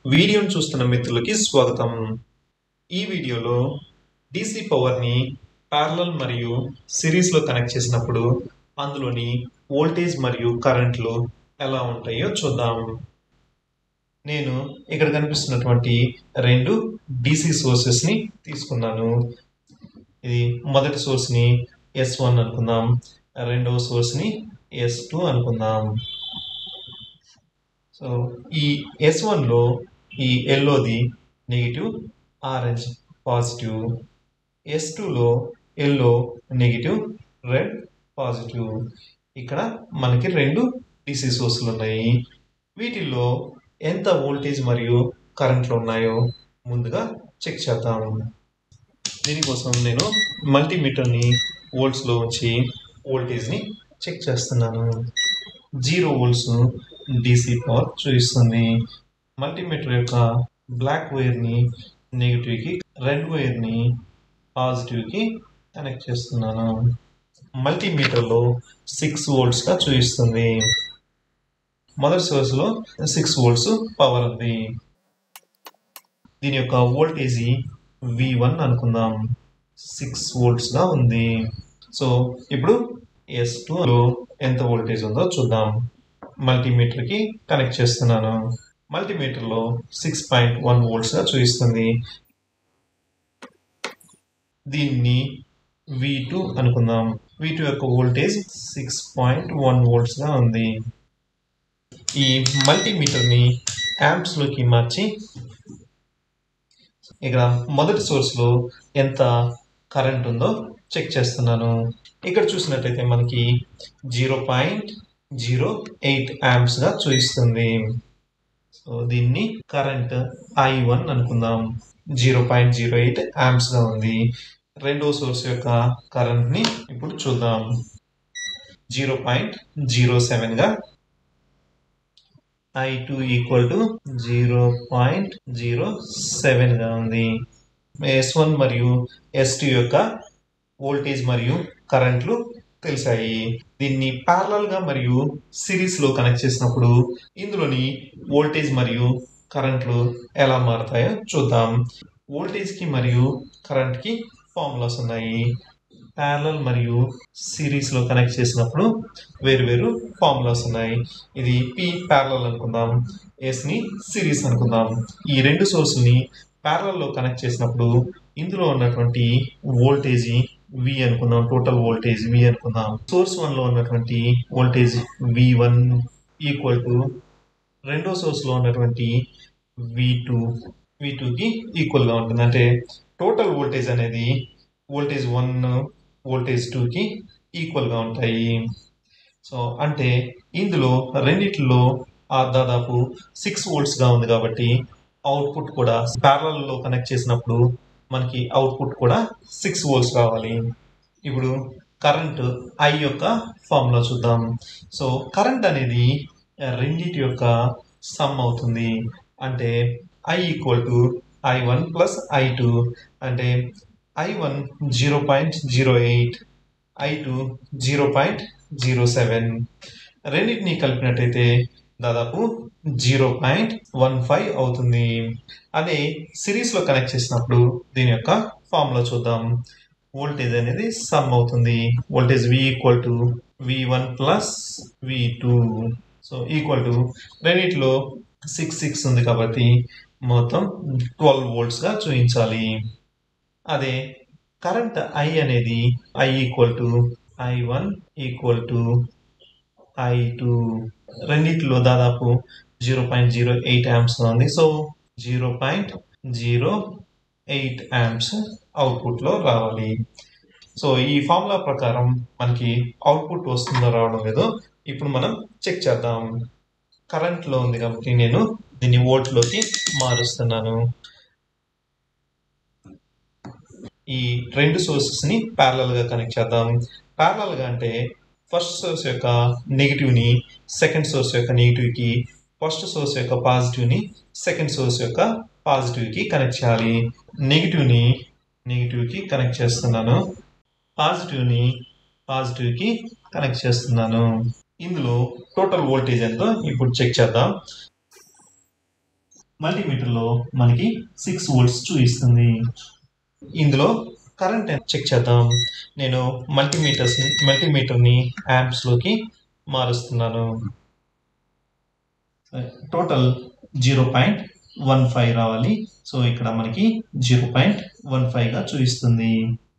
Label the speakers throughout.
Speaker 1: వీడియోను చూస్తున్న మిత్రులకి స్వాగతం ఈ వీడియోలో DC పవర్ని ప్యారలల్ మరియు సిరీస్లో కనెక్ట్ చేసినప్పుడు అందులోని వోల్టేజ్ మరియు కరెంట్లు ఎలా ఉంటాయో చూద్దాం నేను ఇక్కడ కనిపిస్తున్నటువంటి రెండు డిసి సోర్సెస్ని తీసుకున్నాను ఇది మొదటి సోర్స్ని ఎస్ వన్ అనుకుందాం రెండవ సోర్స్ని ఎస్ టూ అనుకుందాం సో ఈ ఎస్ వన్లో ఈ ఎల్లోది నెగిటివ్ ఆరెంజ్ పాజిటివ్ ఎస్ టూలో ఎల్లో నెగిటివ్ రెడ్ పాజిటివ్ ఇక్కడ మనకి రెండు డిసి సోర్సులు ఉన్నాయి వీటిల్లో ఎంత వోల్టేజ్ మరియు కరెంట్లు ఉన్నాయో ముందుగా చెక్ చేద్దాం దీనికోసం నేను మల్టీమీటర్ని వోల్ట్స్లో ఉంచి వోల్టేజ్ని చెక్ చేస్తున్నాను జీరో వోల్ట్స్ డిసి పవర్ చూపిస్తుంది మల్టీమీటర్ యొక్క బ్లాక్ వైర్ని నెగిటివ్కి రెడ్ వైర్ని పాజిటివ్కి కనెక్ట్ చేస్తున్నాను మల్టీమీటర్లో సిక్స్ వోల్ట్స్గా చూపిస్తుంది మొదటి సోర్స్లో సిక్స్ వోల్ట్స్ పవర్ ఉంది దీని యొక్క వోల్టేజ్ వి వన్ అనుకుందాం సిక్స్ వోల్ట్స్గా ఉంది సో ఇప్పుడు ఎస్ టూలో ఎంత వోల్టేజ్ ఉందో చూద్దాం మల్టీమీటర్కి కనెక్ట్ చేస్తున్నాను మల్టీమీటర్లో సిక్స్ పాయింట్ వన్ వోల్ట్స్గా చూపిస్తుంది దీన్ని వి టూ అనుకుందాం వి టూ యొక్క వోల్టేజ్ సిక్స్ పాయింట్ వన్ వోల్ట్స్గా ఉంది ఈ మల్టీమీటర్ని యాంప్స్లోకి మార్చి ఇక్కడ మొదటి సోర్స్లో ఎంత కరెంట్ ఉందో చెక్ చేస్తున్నాను ఇక్కడ చూసినట్టయితే మనకి జీరో పాయింట్ జీరో ఎయిట్ గా చూపిస్తుంది సో దీన్ని కరెంట్ ఐ వన్ అనుకుందాం జీరో పాయింట్ జీరో ఎయిట్ గా ఉంది రెండో సోర్స్ యొక్క కరెంట్ని ఇప్పుడు చూద్దాం జీరో పాయింట్ జీరో సెవెన్గా I two equal to zero point zero సెవెన్గా ఉంది ఎస్ వన్ మరియు ఎస్ టూ యొక్క వోల్టేజ్ మరియు కరెంట్లు తెలిసాయి దీన్ని ప్యారలల్ గా మరియు సిరీస్ లో కనెక్ట్ చేసినప్పుడు ఇందులోని వోల్టేజ్ మరియు కరెంట్లు ఎలా మారుతాయో చూద్దాం వోల్టేజ్ కి మరియు కరెంట్ కి ఫార్ములాస్ ఉన్నాయి ప్యారలల్ మరియు సిరీస్ లో కనెక్ట్ చేసినప్పుడు వేరు వేరు ఫార్ములాస్ ఉన్నాయి ఇది పి ప్యారలల్ అనుకుందాం ఎస్ ని సిరీస్ అనుకుందాం ఈ రెండు సోర్సుల్ని ప్యారలల్ లో కనెక్ట్ చేసినప్పుడు ఇందులో ఉన్నటువంటి వోల్టేజ్ వి అనుకుందాం టోటల్ వోల్టేజ్ వి అనుకుందాం సోర్స్ వన్ లో ఉన్నటువంటి voltage V one equal to రెండో సోర్స్ లో ఉన్నటువంటి వి టూ వి టూకి ఈక్వల్ గా ఉంటుంది అంటే టోటల్ వోల్టేజ్ అనేది వోల్టేజ్ వన్ వోల్టేజ్ టూకి ఈక్వల్ గా ఉంటాయి సో అంటే ఇందులో రెండిట్లో ఆ దాదాపు సిక్స్ వోల్ట్స్ గా ఉంది కాబట్టి అవుట్పుట్ కూడా ప్యారలల్ లో కనెక్ట్ చేసినప్పుడు మనకి అవుట్పుట్ కూడా సిక్స్ వోల్ట్స్ రావాలి ఇప్పుడు కరెంట్ ఐ యొక్క ఫార్ములా చూద్దాం సో కరెంట్ అనేది రెండిటి యొక్క సమ్ అవుతుంది అంటే I equal to I one plus I two అంటే I one zero point zero eight I two zero point zero seven రెండింటిని కలిపినట్టయితే దాదాపు జీరో పాయింట్ వన్ ఫైవ్ అవుతుంది అదే సిరీస్లో కనెక్ట్ చేసినప్పుడు దీని యొక్క ఫార్ములా చూద్దాం వోల్టేజ్ అనేది సమ్ అవుతుంది voltage V equal to V one plus V two so equal to రెండిట్లో సిక్స్ సిక్స్ ఉంది కాబట్టి మొత్తం ట్వెల్వ్ వోల్ట్స్గా చూపించాలి అదే కరెంట్ ఐ అనేది I equal to I one equal to I two రెండిట్లో దాదాపు zero point zero eight amps ఉంది so zero point zero eight amps అవుట్పుట్లో రావాలి సో ఈ ఫార్ములా ప్రకారం మనకి అవుట్పుట్ వస్తుందో రావడం లేదో ఇప్పుడు మనం చెక్ చేద్దాం కరెంట్లో ఉంది కాబట్టి నేను దీన్ని వోల్ట్లోకి మారుస్తున్నాను ఈ రెండు సోర్సెస్ని ప్యారలల్గా కనెక్ట్ చేద్దాం ప్యారలల్గా అంటే ఫస్ట్ సోర్స్ యొక్క నెగిటివ్ని సెకండ్ సోర్స్ యొక్క నెగిటివ్కి ఫస్ట్ సోర్స్ యొక్క పాజిటివ్ని సెకండ్ సోర్స్ యొక్క పాజిటివ్కి కనెక్ట్ చేయాలి నెగిటివ్ని నెగిటివ్కి కనెక్ట్ చేస్తున్నాను పాజిటివ్ని పాజిటివ్కి కనెక్ట్ చేస్తున్నాను ఇందులో టోటల్ వోల్టేజ్ ఎంతో ఇప్పుడు చెక్ చేద్దాం మల్టీమీటర్లో మనకి సిక్స్ వోల్ట్స్ చూపిస్తుంది ఇందులో కరెంట్ చెక్ చేద్దాం నేను మల్టీమీటర్స్ మల్టీమీటర్ని యాంప్స్లోకి మారుస్తున్నాను total zero point one five రావాలి సో ఇక్కడ మనకి జీరో పాయింట్ వన్ ఫైవ్గా చూపిస్తుంది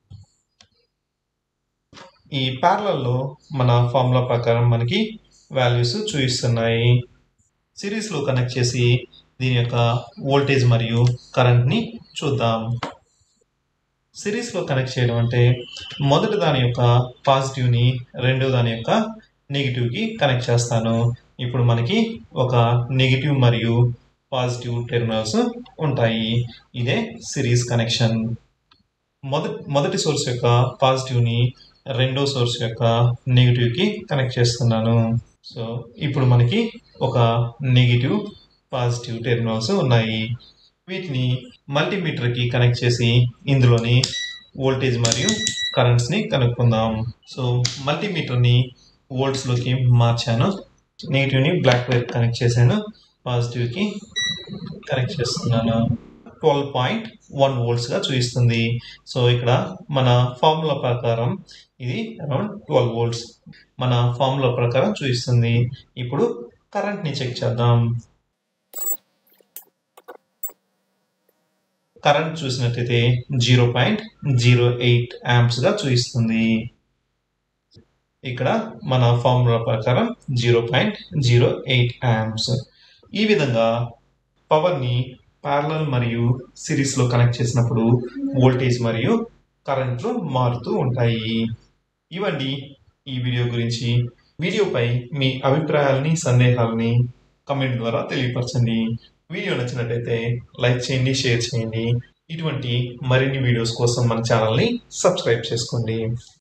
Speaker 1: ఈ ప్యారలలో మన ఫార్ములా ప్రకారం మనకి వాల్యూస్ చూపిస్తున్నాయి సిరీస్లో కనెక్ట్ చేసి దీని యొక్క వోల్టేజ్ మరియు కరెంట్ని చూద్దాం సిరీస్లో కనెక్ట్ చేయడం అంటే మొదటి దాని యొక్క పాజిటివ్ని రెండో దాని యొక్క నెగిటివ్కి కనెక్ట్ చేస్తాను ఇప్పుడు మనకి ఒక నెగిటివ్ మరియు పాజిటివ్ టెర్మినల్స్ ఉంటాయి ఇదే సిరీస్ కనెక్షన్ మొదటి మొదటి సోర్స్ యొక్క పాజిటివ్ని రెండో సోర్స్ యొక్క నెగిటివ్కి కనెక్ట్ చేస్తున్నాను సో ఇప్పుడు మనకి ఒక నెగిటివ్ పాజిటివ్ టెర్మినల్స్ ఉన్నాయి వీటిని మల్టీమీటర్కి కనెక్ట్ చేసి ఇందులోని వోల్టేజ్ మరియు కరెంట్స్ని కనుక్కుందాం సో మల్టీమీటర్ని వోల్ట్స్లోకి మార్చాను నెగిటివ్ని బ్లాక్ వైర్ కనెక్ట్ చేశాను పాజిటివ్కి కనెక్ట్ చేస్తున్నాను ట్వెల్వ్ పాయింట్ వన్ వోల్ట్స్గా చూపిస్తుంది సో ఇక్కడ మన ఫార్ములా ప్రకారం ఇది అరౌండ్ ట్వెల్వ్ వోల్ట్స్ మన ఫార్ములా ప్రకారం చూపిస్తుంది ఇప్పుడు కరెంట్ని చెక్ చేద్దాం కరెంట్ చూసినట్లయితే జీరో పాయింట్ జీరో ఎయిట్ గా చూపిస్తుంది ఇక్కడ మన ఫార్ములా ప్రకారం zero point zero eight amps ఈ విధంగా పవర్ని ప్యారలల్ మరియు సిరీస్లో కనెక్ట్ చేసినప్పుడు వోల్టేజ్ మరియు కరెంట్లు మారుతూ ఉంటాయి ఇవన్నీ ఈ వీడియో గురించి వీడియోపై మీ అభిప్రాయాలని సందేహాలని కమెంట్ ద్వారా తెలియపరచండి వీడియో నచ్చినట్టయితే లైక్ చేయండి షేర్ చేయండి ఇటువంటి మరిన్ని వీడియోస్ కోసం మన ఛానల్ని సబ్స్క్రైబ్ చేసుకోండి